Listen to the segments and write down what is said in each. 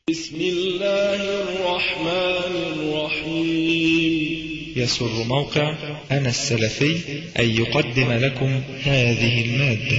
بسم الله الرحمن الرحيم يسر موقع أنا السلفي أن يقدم لكم هذه المادة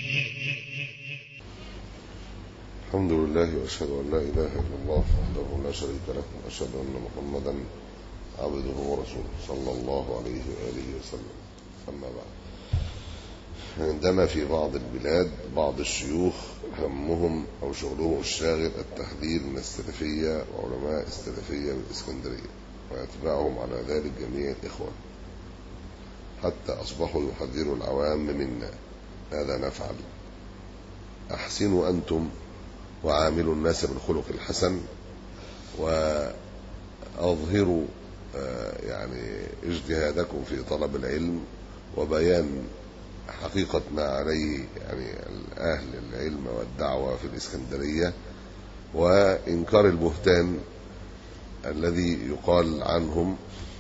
الحمد لله واشهد ان لا اله الا الله وحده لا شريك له واشهد ان محمدا عبده ورسوله صلى الله عليه واله وسلم اما بعد عندنا في بعض البلاد بعض الشيوخ همهم او شغلهم الشاغل التحذير من السلفيه وعلماء السلفيه بالاسكندريه ويتبعهم على ذلك جميع الاخوان حتى اصبحوا يحذروا العوام منا ماذا نفعل احسنوا انتم وعاملوا الناس بالخلق الحسن وأظهروا يعني اجتهادكم في طلب العلم وبيان حقيقة ما عليه يعني أهل العلم والدعوة في الإسكندرية وإنكار البهتان الذي يقال عنهم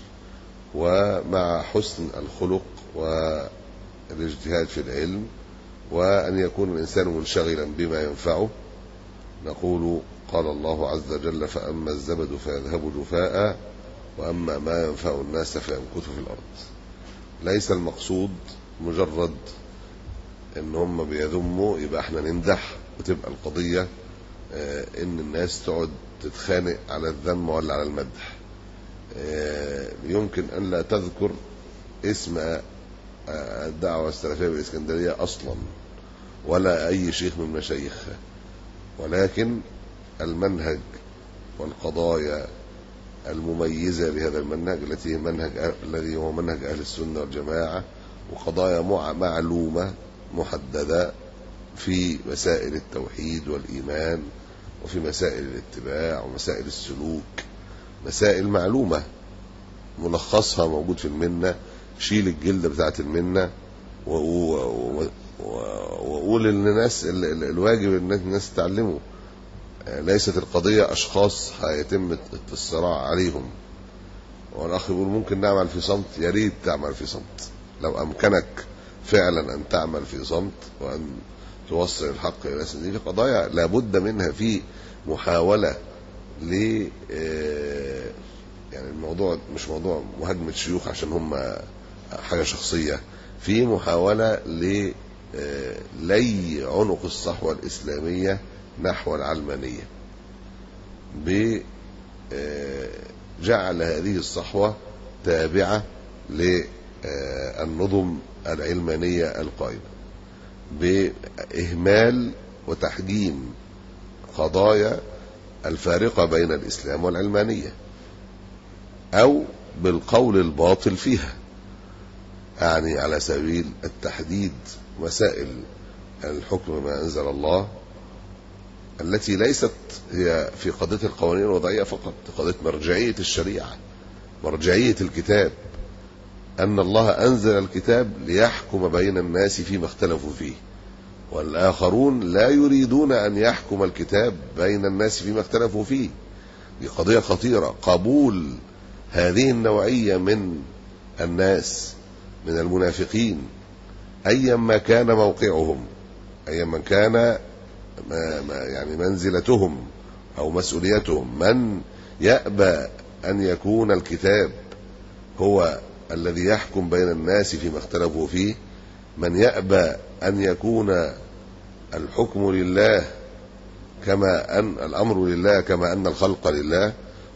ومع حسن الخلق والاجتهاد في العلم وأن يكون الإنسان منشغلا بما ينفعه نقول قال الله عز وجل فأما الزبد فيذهب جفاء وأما ما ينفع الناس فيمكث في الأرض ليس المقصود مجرد ان هم بيذموا يبقى احنا نمدح وتبقى القضية اه ان الناس تقعد تتخانق على الذم ولا على المدح اه يمكن ان لا تذكر اسم اه الدعوة السلفية بالإسكندرية أصلا ولا أي شيخ من مشايخها ولكن المنهج والقضايا المميزة لهذا المنهج التي منهج الذي هو منهج أهل السنة والجماعة وقضايا معلومة محددة في مسائل التوحيد والإيمان وفي مسائل الاتباع ومسائل السلوك مسائل معلومة ملخصها موجود في المنة شيل الجلدة بتاعت المنة وأقول للناس الواجب ان الناس تتعلموا ليست القضية أشخاص هيتم الصراع عليهم والأخ يقول ممكن نعمل في صمت يا ريت تعمل في صمت لو أمكنك فعلا أن تعمل في صمت وأن توصل الحق إلى الناس دي في قضايا لابد منها في محاولة ل يعني الموضوع مش موضوع مهاجمة شيوخ عشان هم حاجة شخصية في محاولة ل لي عنق الصحوة الإسلامية نحو العلمانية بجعل هذه الصحوة تابعة للنظم العلمانية القائمة بإهمال وتحجيم قضايا الفارقة بين الإسلام والعلمانية أو بالقول الباطل فيها يعني على سبيل التحديد مسائل الحكم ما أنزل الله التي ليست هي في قضية القوانين الوضعية فقط قضية مرجعية الشريعة مرجعية الكتاب أن الله أنزل الكتاب ليحكم بين الناس فيما اختلفوا فيه والآخرون لا يريدون أن يحكم الكتاب بين الناس فيما اختلفوا فيه دي قضية خطيرة قبول هذه النوعية من الناس من المنافقين أيا ما كان موقعهم أيا ما كان ما ما يعني منزلتهم أو مسؤوليتهم من يأبى أن يكون الكتاب هو الذي يحكم بين الناس فيما اختلفوا فيه من يأبى أن يكون الحكم لله كما أن الأمر لله كما أن الخلق لله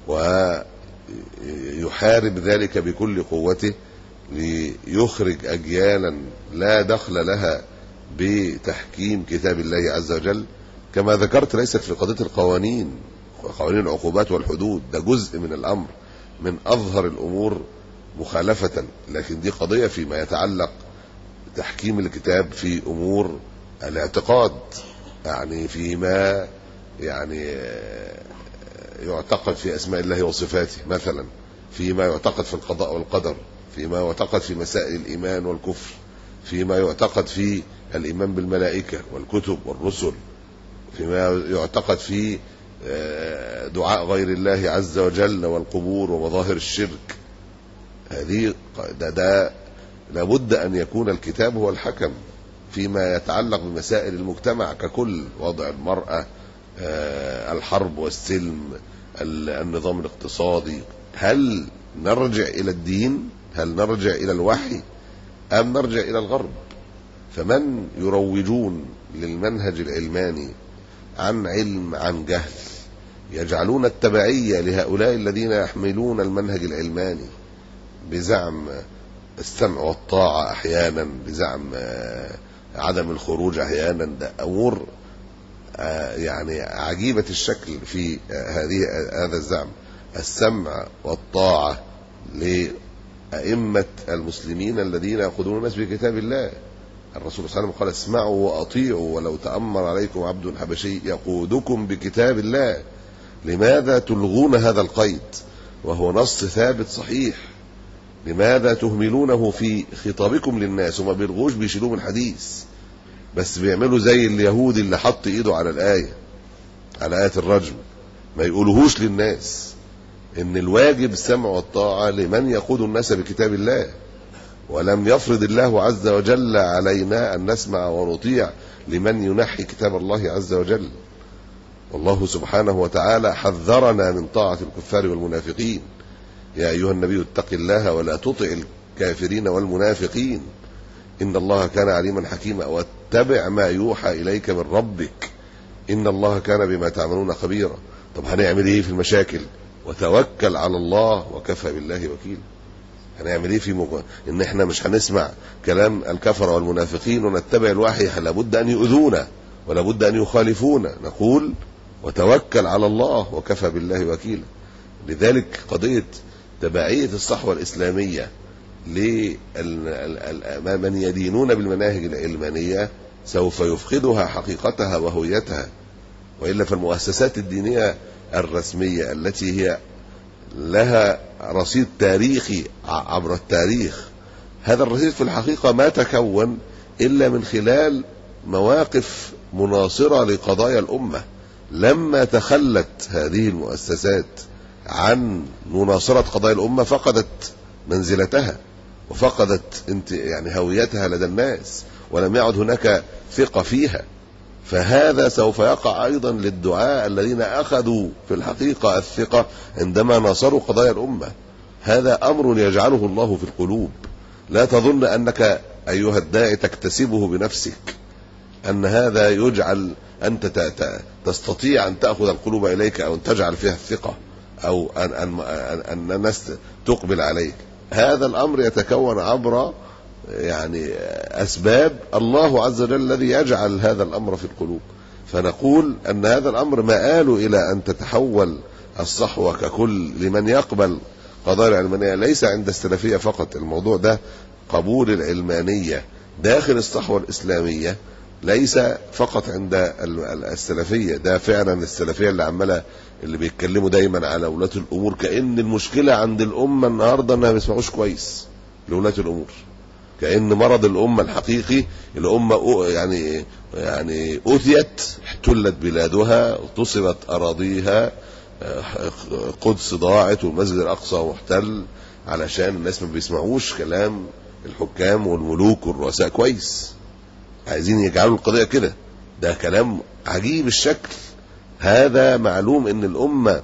ويحارب ذلك بكل قوته ليخرج أجيالا لا دخل لها بتحكيم كتاب الله عز وجل كما ذكرت ليست في قضية القوانين قوانين العقوبات والحدود ده جزء من الأمر من أظهر الأمور مخالفة لكن دي قضية فيما يتعلق تحكيم الكتاب في أمور الاعتقاد يعني فيما يعني يعتقد في أسماء الله وصفاته مثلا فيما يعتقد في القضاء والقدر فيما يعتقد في مسائل الإيمان والكفر فيما يعتقد في الإيمان بالملائكة والكتب والرسل فيما يعتقد في دعاء غير الله عز وجل والقبور ومظاهر الشرك هذه ده, ده لابد أن يكون الكتاب هو الحكم فيما يتعلق بمسائل المجتمع ككل وضع المرأة آه، الحرب والسلم ال- النظام الاقتصادي هل نرجع إلى الدين هل نرجع إلى الوحي أم نرجع إلى الغرب فمن يروجون للمنهج العلماني عن علم عن جهل يجعلون التبعية لهؤلاء الذين يحملون المنهج العلماني بزعم السمع والطاعة أحيانا بزعم آه، عدم الخروج أحيانا ده أمور آه، يعني عجيبة الشكل في آه، هذه آه، هذا الزعم السمع والطاعة لأئمة المسلمين الذين يأخذون الناس بكتاب الله الرسول صلى الله عليه وسلم قال اسمعوا وأطيعوا ولو تأمر عليكم عبد حبشي يقودكم بكتاب الله لماذا تلغون هذا القيد وهو نص ثابت صحيح لماذا تهملونه في خطابكم للناس وما بيلغوش بيشيلوه من الحديث بس بيعملوا زي اليهودي اللي حط ايده على الآية على آية الرجم ما يقولوهوش للناس ان الواجب السمع والطاعة لمن يقود الناس بكتاب الله ولم يفرض الله عز وجل علينا ان نسمع ونطيع لمن ينحي كتاب الله عز وجل والله سبحانه وتعالى حذرنا من طاعة الكفار والمنافقين يا أيها النبي اتق الله ولا تطع الكافرين والمنافقين إن الله كان عليما حكيما واتبع ما يوحى إليك من ربك إن الله كان بما تعملون خبيرا طب هنعمل إيه في المشاكل وتوكل على الله وكفى بالله وكيلا هنعمل ايه في مق... ان احنا مش هنسمع كلام الكفر والمنافقين ونتبع الوحي لابد ان يؤذونا ولابد ان يخالفونا نقول وتوكل على الله وكفى بالله وكيلا لذلك قضيه تبعيه الصحوه الاسلاميه لمن يدينون بالمناهج العلمانيه سوف يفقدها حقيقتها وهويتها والا فالمؤسسات الدينيه الرسميه التي هي لها رصيد تاريخي عبر التاريخ هذا الرصيد في الحقيقة ما تكون إلا من خلال مواقف مناصرة لقضايا الأمة لما تخلت هذه المؤسسات عن مناصرة قضايا الأمة فقدت منزلتها وفقدت انت يعني هويتها لدى الناس ولم يعد هناك ثقة فيها فهذا سوف يقع ايضا للدعاء الذين اخذوا في الحقيقه الثقه عندما ناصروا قضايا الامه هذا امر يجعله الله في القلوب لا تظن انك ايها الداعي تكتسبه بنفسك ان هذا يجعل انت تستطيع ان تاخذ القلوب اليك او ان تجعل فيها الثقه او ان ان ان الناس تقبل عليك هذا الامر يتكون عبر يعني اسباب الله عز وجل الذي يجعل هذا الامر في القلوب فنقول ان هذا الامر مآل الى ان تتحول الصحوه ككل لمن يقبل قضايا العلمانيه ليس عند السلفيه فقط الموضوع ده قبول العلمانيه داخل الصحوه الاسلاميه ليس فقط عند السلفيه ده فعلا السلفيه اللي عماله اللي بيتكلموا دايما على ولاة الامور كان المشكله عند الامه النهارده انها ما بيسمعوش كويس لولاة الامور كأن مرض الأمة الحقيقي الأمة يعني يعني أوتيت احتلت بلادها اغتصبت أراضيها قدس ضاعت والمسجد الأقصى محتل علشان الناس ما بيسمعوش كلام الحكام والملوك والرؤساء كويس عايزين يجعلوا القضية كده ده كلام عجيب الشكل هذا معلوم ان الأمة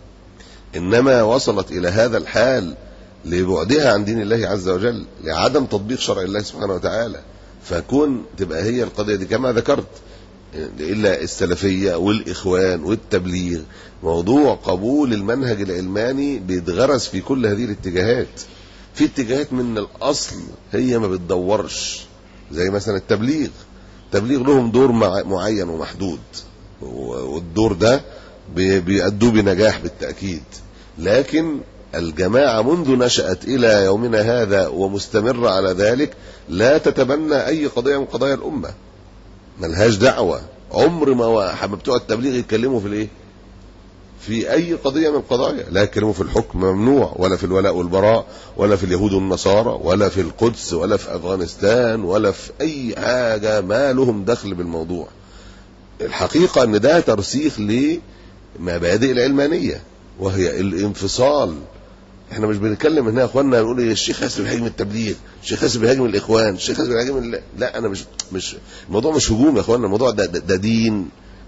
إنما وصلت إلى هذا الحال لبعدها عن دين الله عز وجل لعدم تطبيق شرع الله سبحانه وتعالى فكون تبقى هي القضية دي كما ذكرت إلا السلفية والإخوان والتبليغ موضوع قبول المنهج العلماني بيتغرس في كل هذه الاتجاهات في اتجاهات من الأصل هي ما بتدورش زي مثلا التبليغ التبليغ لهم دور معين ومحدود والدور ده بيأدوه بنجاح بالتأكيد لكن الجماعة منذ نشأت إلى يومنا هذا ومستمرة على ذلك لا تتبنى أي قضية من قضايا الأمة ملهاش دعوة عمر ما بتوع التبليغ يتكلموا في الإيه؟ في أي قضية من القضايا لا يتكلموا في الحكم ممنوع ولا في الولاء والبراء ولا في اليهود والنصارى ولا في القدس ولا في أفغانستان ولا في أي حاجة ما لهم دخل بالموضوع الحقيقة أن ده ترسيخ لمبادئ العلمانية وهي الانفصال احنا مش بنتكلم هنا يا اخوانا نقول الشيخ ياسر بيهاجم التبليغ الشيخ ياسر بيهاجم الاخوان الشيخ ياسر بيهاجم ال... لا انا مش مش الموضوع مش هجوم يا اخوانا الموضوع ده, ده, ده دين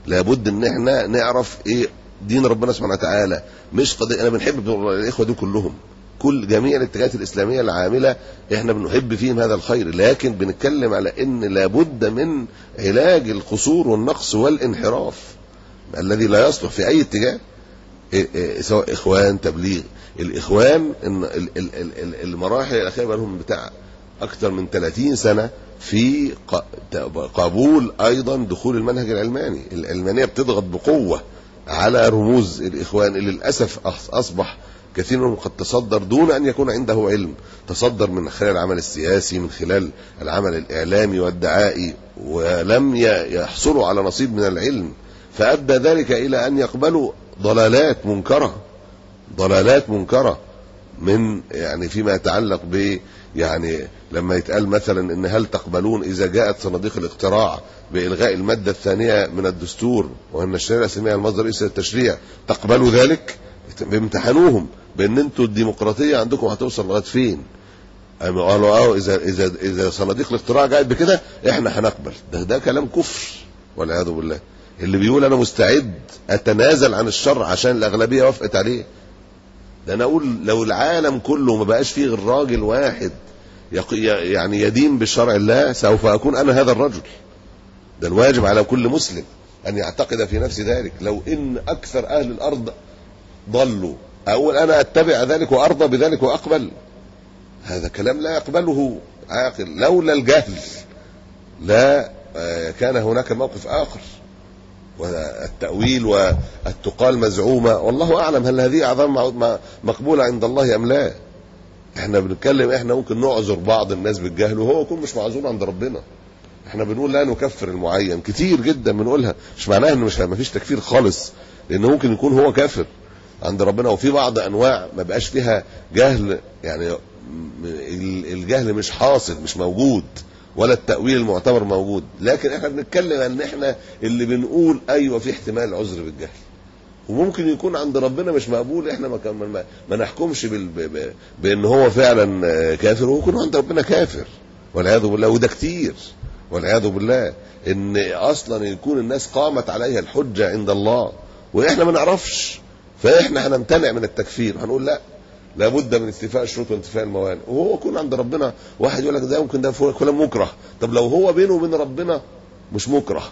لابد ان احنا نعرف ايه دين ربنا سبحانه وتعالى مش قضية انا بنحب الاخوه دول كلهم كل جميع الاتجاهات الاسلاميه العامله احنا بنحب فيهم هذا الخير لكن بنتكلم على ان لابد من علاج القصور والنقص والانحراف الذي لا يصلح في اي اتجاه إيه إيه سواء اخوان تبليغ الاخوان إن ال- ال- ال- ال- المراحل الاخيره بقى لهم بتاع اكثر من 30 سنه في ق- قبول ايضا دخول المنهج العلماني العلمانيه بتضغط بقوه على رموز الاخوان اللي للاسف أص- اصبح كثير منهم قد تصدر دون ان يكون عنده علم تصدر من خلال العمل السياسي من خلال العمل الاعلامي والدعائي ولم ي- يحصلوا على نصيب من العلم فادى ذلك الى ان يقبلوا ضلالات منكره ضلالات منكره من يعني فيما يتعلق ب يعني لما يتقال مثلا ان هل تقبلون اذا جاءت صناديق الاقتراع بالغاء الماده الثانيه من الدستور وان الشريعه الاسلاميه المصدر الرئيسي للتشريع تقبلوا ذلك بيمتحنوهم بان انتوا الديمقراطيه عندكم هتوصل لغايه فين قاموا قالوا اه اذا اذا اذا صناديق الاقتراع جاءت بكده احنا هنقبل ده ده كلام كفر والعياذ بالله اللي بيقول انا مستعد اتنازل عن الشر عشان الاغلبيه وافقت عليه ده انا اقول لو العالم كله ما بقاش فيه غير راجل واحد يق- ي- يعني يدين بشرع الله سوف اكون انا هذا الرجل ده الواجب على كل مسلم ان يعتقد في نفسه ذلك لو ان اكثر اهل الارض ضلوا اقول انا اتبع ذلك وارضى بذلك واقبل هذا كلام لا يقبله عاقل لولا الجهل لا آه، كان هناك موقف اخر والتأويل والتقال مزعومة والله أعلم هل هذه أعظم مع- مقبولة عند الله أم لا احنا بنتكلم احنا ممكن نعذر بعض الناس بالجهل وهو يكون مش معذور عند ربنا احنا بنقول لا نكفر المعين كتير جدا بنقولها مش معناها ان مش ما فيش تكفير خالص لان ممكن يكون هو كافر عند ربنا وفي بعض انواع ما بقاش فيها جهل يعني م- ال- الجهل مش حاصل مش موجود ولا التأويل المعتبر موجود لكن احنا بنتكلم ان احنا اللي بنقول ايوه في احتمال العذر بالجهل وممكن يكون عند ربنا مش مقبول احنا ما كان ما, ما نحكمش بال ب- ب- بان هو فعلا آه، كافر ويكون عند ربنا كافر والعياذ بالله وده كتير والعياذ بالله ان اصلا يكون الناس قامت عليها الحجه عند الله واحنا ما نعرفش فاحنا هنمتنع من التكفير هنقول لا لابد من استيفاء الشروط وانتفاء الموانع وهو يكون عند ربنا واحد يقول لك ده ممكن ده فلان مكره طب لو هو بينه وبين ربنا مش مكره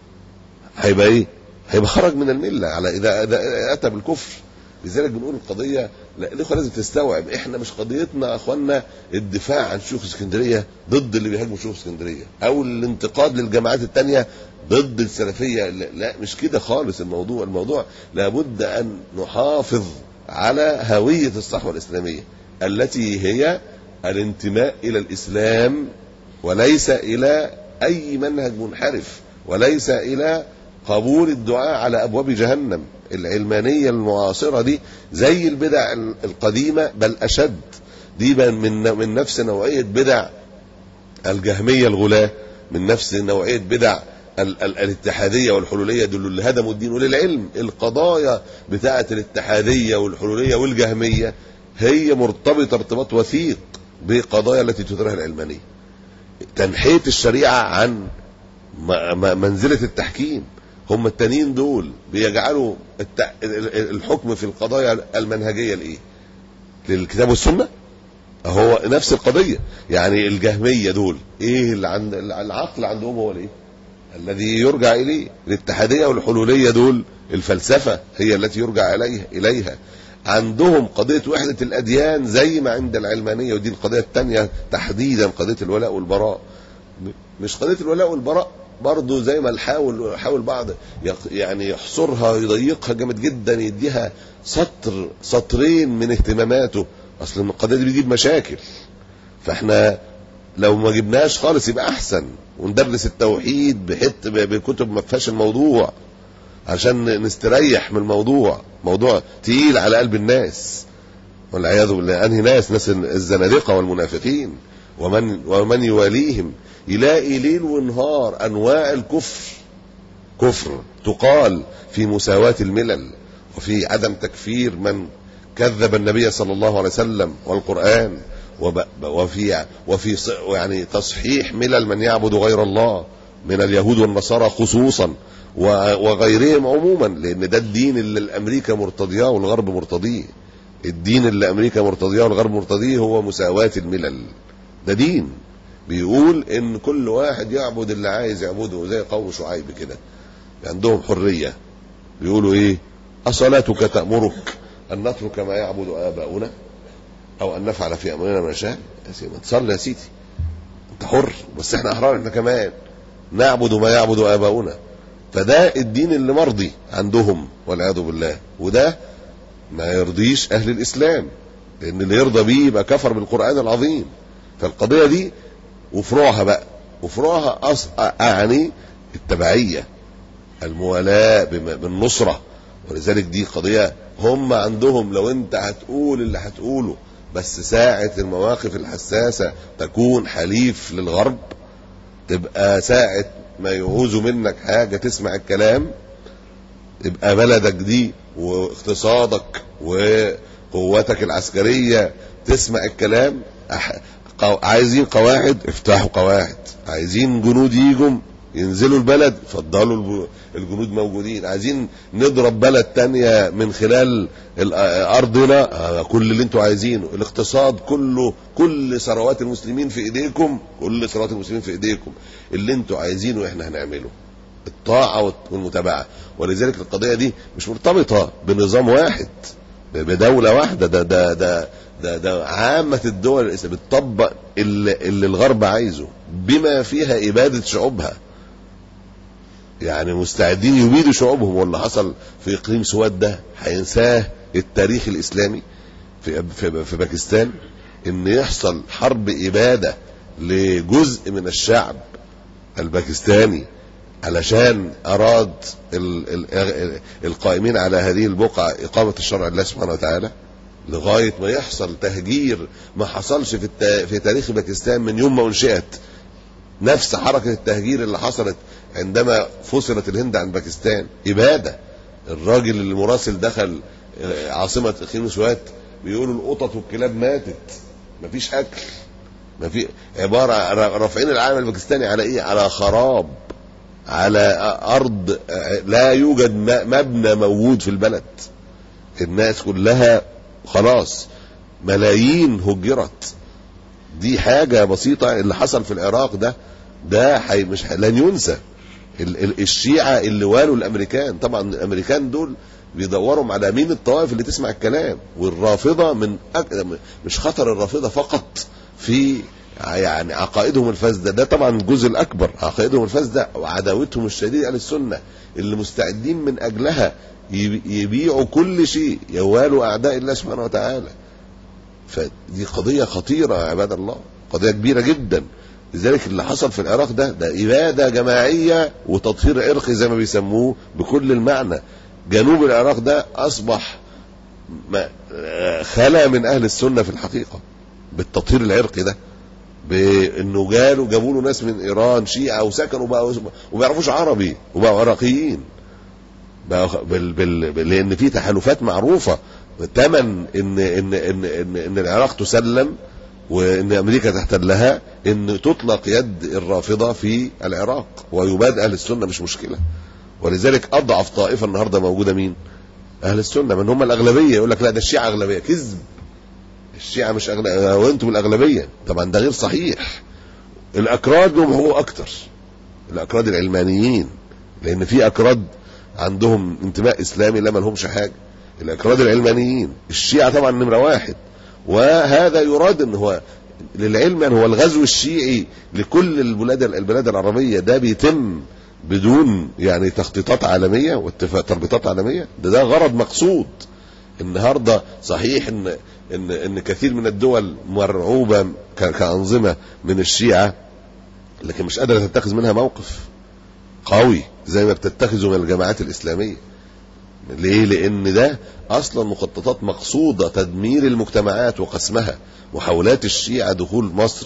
هيبقى ايه هيبقى خرج من المله على اذا إذا اتى بالكفر لذلك بنقول القضيه لا الاخوه لازم تستوعب احنا مش قضيتنا يا اخوانا الدفاع عن شيوخ اسكندريه ضد اللي بيهاجموا شيوخ اسكندريه او الانتقاد للجماعات التانية ضد السلفيه لا, لا مش كده خالص الموضوع الموضوع لابد ان نحافظ على هويه الصحوه الاسلاميه التي هي الانتماء الى الاسلام وليس الى اي منهج منحرف وليس الى قبول الدعاء على ابواب جهنم العلمانيه المعاصره دي زي البدع القديمه بل اشد دي من من نفس نوعيه بدع الجهميه الغلاة من نفس نوعيه بدع ال- ال- الاتحاديه والحلوليه دول اللي هدموا الدين وللعلم القضايا بتاعه الاتحاديه والحلوليه والجهميه هي مرتبطه ارتباط وثيق بقضايا التي تثيرها العلمانيه تنحيه الشريعه عن م- م- منزله التحكيم هم التانيين دول بيجعلوا الت- ال- ال- الحكم في القضايا المنهجيه لايه؟ للكتاب والسنه؟ هو نفس القضيه يعني الجهميه دول ايه اللي عند العقل عندهم هو الايه؟ الذي يرجع اليه الاتحاديه والحلوليه دول الفلسفه هي التي يرجع اليها اليها عندهم قضيه وحده الاديان زي ما عند العلمانيه ودي القضيه الثانيه تحديدا قضيه الولاء والبراء مش قضيه الولاء والبراء برضه زي ما الحاول حاول بعض يق- يعني يحصرها يضيقها جامد جدا يديها سطر سطرين من اهتماماته اصل القضيه دي بتجيب مشاكل فاحنا لو ما جبناش خالص يبقى احسن وندرس التوحيد بحت ب- بكتب ما فيهاش الموضوع عشان نستريح من الموضوع موضوع تقيل على قلب الناس والعياذ بالله انهي ناس ناس الزنادقه والمنافقين ومن ومن يواليهم يلاقي ليل ونهار انواع الكفر كفر تقال في مساواة الملل وفي عدم تكفير من كذب النبي صلى الله عليه وسلم والقرآن وب- وفي وفي ص- يعني تصحيح ملل من يعبد غير الله من اليهود والنصارى خصوصا و- وغيرهم عموما لان ده الدين اللي الامريكا مرتضياه والغرب مرتضيه الدين اللي امريكا مرتضياه والغرب مرتضيه هو مساواة الملل ده دين بيقول ان كل واحد يعبد اللي عايز يعبده زي قوم شعيب كده عندهم حرية بيقولوا ايه اصلاتك تأمرك ان نترك ما يعبد اباؤنا او ان نفعل في امرنا ما نشاء يا سيدي ما تصلي يا سيدي انت حر بس احنا احرار احنا كمان نعبد ما يعبد اباؤنا فده الدين اللي مرضي عندهم والعياذ بالله وده ما يرضيش اهل الاسلام لان اللي يرضى بيه يبقى كفر بالقران العظيم فالقضيه دي وفروعها بقى وفروعها أص... يعني التبعيه الموالاه بم- بالنصره ولذلك دي قضيه هم عندهم لو انت هتقول اللي هتقوله بس ساعه المواقف الحساسه تكون حليف للغرب تبقى ساعه ما يعوزوا منك حاجه تسمع الكلام يبقى بلدك دي واقتصادك وقوتك العسكرية تسمع الكلام أح... قو... عايزين قواعد افتحوا قواعد عايزين جنود يجوا ينزلوا البلد فضلوا الب- الجنود موجودين عايزين نضرب بلد تانية من خلال ال- ارضنا آه، كل اللي انتوا عايزينه الاقتصاد كله كل ثروات المسلمين في ايديكم كل ثروات المسلمين في ايديكم اللي انتوا عايزينه احنا هنعمله الطاعة والمتابعة ولذلك القضية دي مش مرتبطة بنظام واحد بدولة واحدة ده ده ده ده, ده عامة الدول الإسلامية بتطبق اللي, اللي الغرب عايزه بما فيها إبادة شعوبها يعني مستعدين يبيدوا شعوبهم واللي حصل في إقليم سواد ده هينساه التاريخ الإسلامي في في, في باكستان إن يحصل حرب إبادة لجزء من الشعب الباكستاني علشان أراد ال ال ال القائمين على هذه البقعة إقامة الشرع الله سبحانه وتعالى لغاية ما يحصل تهجير ما حصلش في, الت... في تاريخ باكستان من يوم ما أنشئت نفس حركة التهجير اللي حصلت عندما فصلت الهند عن باكستان إبادة الراجل المراسل دخل آه، عاصمة إقليم سوات بيقولوا القطط والكلاب ماتت مفيش أكل ما في عبارة رافعين العالم الباكستاني على إيه على خراب على أرض لا يوجد م- مبنى موجود في البلد الناس كلها خلاص ملايين هجرت دي حاجة بسيطة اللي حصل في العراق ده ده حي مش ح- لن ينسى ال- ال- الشيعة اللي والوا الأمريكان طبعا الأمريكان دول بيدوروا على مين الطوائف اللي تسمع الكلام والرافضة من أك... مش خطر الرافضة فقط في يعني عقائدهم الفاسدة ده طبعا الجزء الأكبر عقائدهم الفاسدة وعداوتهم الشديدة للسنة اللي مستعدين من أجلها يبي- يبيعوا كل شيء يوالوا أعداء الله سبحانه وتعالى فدي قضية خطيرة يا عباد الله قضية كبيرة جدا لذلك اللي حصل في العراق ده ده إبادة جماعية وتطهير عرقي زي ما بيسموه بكل المعنى جنوب العراق ده أصبح ما- آه، خلا من أهل السنة في الحقيقة بالتطهير العرقي ده بانه جالوا جابوا له ناس من ايران شيعه وسكنوا بقى وما بيعرفوش عربي وبقوا عراقيين بقى بال بال بال لان في تحالفات معروفه تمن ان ان ان ان, إن العراق تسلم وان امريكا تحتلها ان تطلق يد الرافضه في العراق ويباد اهل السنه مش مشكله ولذلك اضعف طائفه النهارده موجوده مين؟ اهل السنه من هم الاغلبيه يقول لك لا ده الشيعه اغلبيه كذب الشيعة مش أغلبية وأنتم الأغلبية طبعا ده غير صحيح الأكراد هم هو أكتر الأكراد العلمانيين لأن في أكراد عندهم انتماء إسلامي لا ما لهمش حاجة الأكراد العلمانيين الشيعة طبعا نمرة واحد وهذا يراد ان هو للعلم ان هو الغزو الشيعي لكل البلاد البلاد العربية ده بيتم بدون يعني تخطيطات عالمية واتفاق تربيطات عالمية ده ده غرض مقصود النهارده صحيح ان ان ان كثير من الدول مرعوبه ك- كانظمه من الشيعه لكن مش قادره تتخذ منها موقف قوي زي ما بتتخذه من الجماعات الاسلاميه ليه لان ده اصلا مخططات مقصوده تدمير المجتمعات وقسمها محاولات الشيعه دخول مصر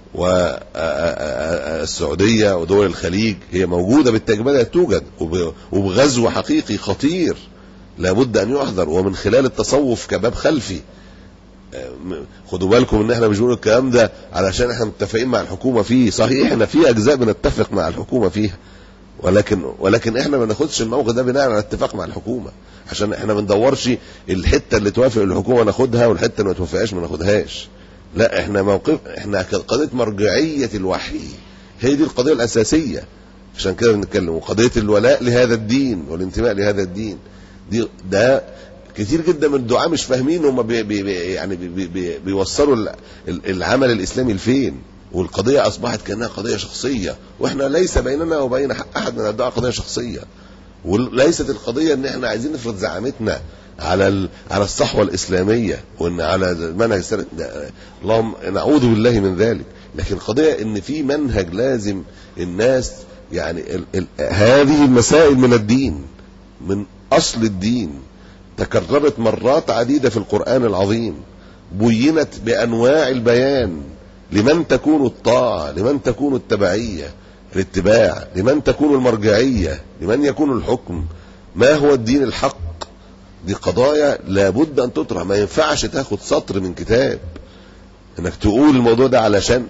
والسعوديه ودول الخليج هي موجوده بالتجربه توجد وب- وبغزو حقيقي خطير لابد ان يحذر ومن خلال التصوف كباب خلفي م- خدوا بالكم ان احنا مش بنقول الكلام ده علشان احنا متفقين مع الحكومه فيه صحيح احنا في اجزاء بنتفق مع الحكومه فيها ولكن ولكن احنا ما ناخدش الموقف ده بناء على اتفاق مع الحكومه عشان احنا ما ندورش الحته اللي توافق الحكومه ناخدها والحته اللي ما توافقهاش ما ناخدهاش لا احنا موقف احنا قضيه مرجعيه الوحي هي دي القضيه الاساسيه عشان كده بنتكلم وقضيه الولاء لهذا الدين والانتماء لهذا الدين دي ده كتير جدا من الدعاة مش فاهمين هم بي بي بي يعني بي بي بيوصلوا ال- ال- العمل الاسلامي لفين والقضيه اصبحت كانها قضيه شخصيه واحنا ليس بيننا وبين احد من الدعاة قضيه شخصيه وليست القضيه ان احنا عايزين نفرض زعامتنا على ال... على الصحوه الاسلاميه وان على المنهج السلفي ده- اللهم نعوذ بالله من ذلك لكن القضيه ان في منهج لازم الناس يعني ال... ال... هذه المسائل من الدين من اصل الدين تكررت مرات عديده في القران العظيم بينت بانواع البيان لمن تكون الطاعه لمن تكون التبعيه الاتباع لمن تكون المرجعيه لمن يكون الحكم ما هو الدين الحق دي قضايا لابد ان تطرح ما ينفعش تاخد سطر من كتاب انك تقول الموضوع ده علشان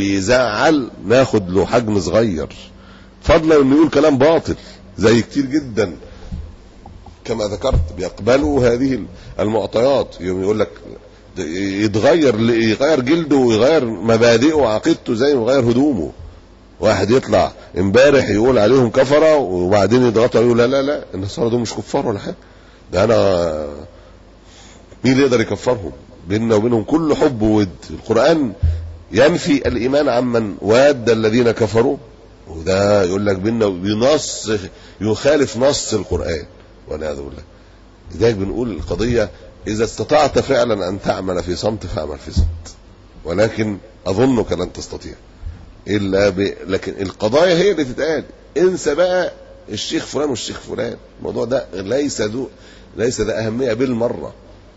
بيزعل ناخد له حجم صغير فضلا انه يقول كلام باطل زي كتير جدا كما ذكرت بيقبلوا هذه المعطيات يوم يقول لك يتغير يغير جلده ويغير مبادئه وعقيدته زي ما يغير هدومه واحد يطلع امبارح يقول عليهم كفره وبعدين يضغطوا يقول لا لا لا النصارى دول مش كفار ولا حاجه ده انا مين اللي يقدر يكفرهم بيننا وبينهم كل حب وود القران ينفي الايمان عمن واد الذين كفروا وده يقول لك بيننا بنص يخالف نص القران والعياذ بالله لذلك بنقول القضيه اذا استطعت فعلا ان تعمل في صمت فاعمل في صمت ولكن اظنك لن تستطيع الا ب... لكن القضايا هي اللي تتقال انسى بقى الشيخ فلان والشيخ فلان الموضوع ده ليس ذو ليس ذا اهميه بالمره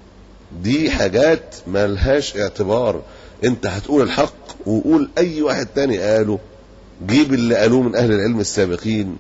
دي حاجات ملهاش اعتبار انت هتقول الحق وقول اي واحد تاني قاله جيب اللي قالوه من اهل العلم السابقين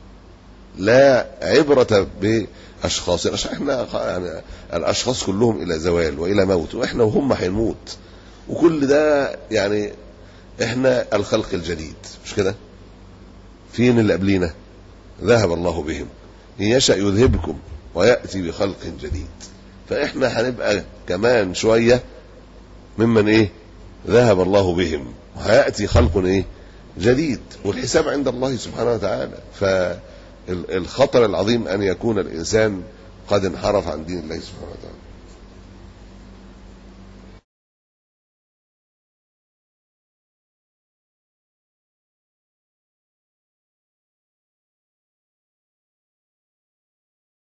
لا عبرة بأشخاص عشان احنا يعني الأشخاص كلهم إلى زوال وإلى موت وإحنا وهم هنموت وكل ده يعني احنا الخلق الجديد مش كده فين اللي قبلينا ذهب الله بهم إن يشأ يذهبكم ويأتي بخلق جديد فإحنا هنبقى كمان شوية ممن إيه ذهب الله بهم وهيأتي خلق إيه جديد والحساب عند الله سبحانه وتعالى فالخطر العظيم أن يكون الإنسان قد انحرف عن دين الله سبحانه وتعالى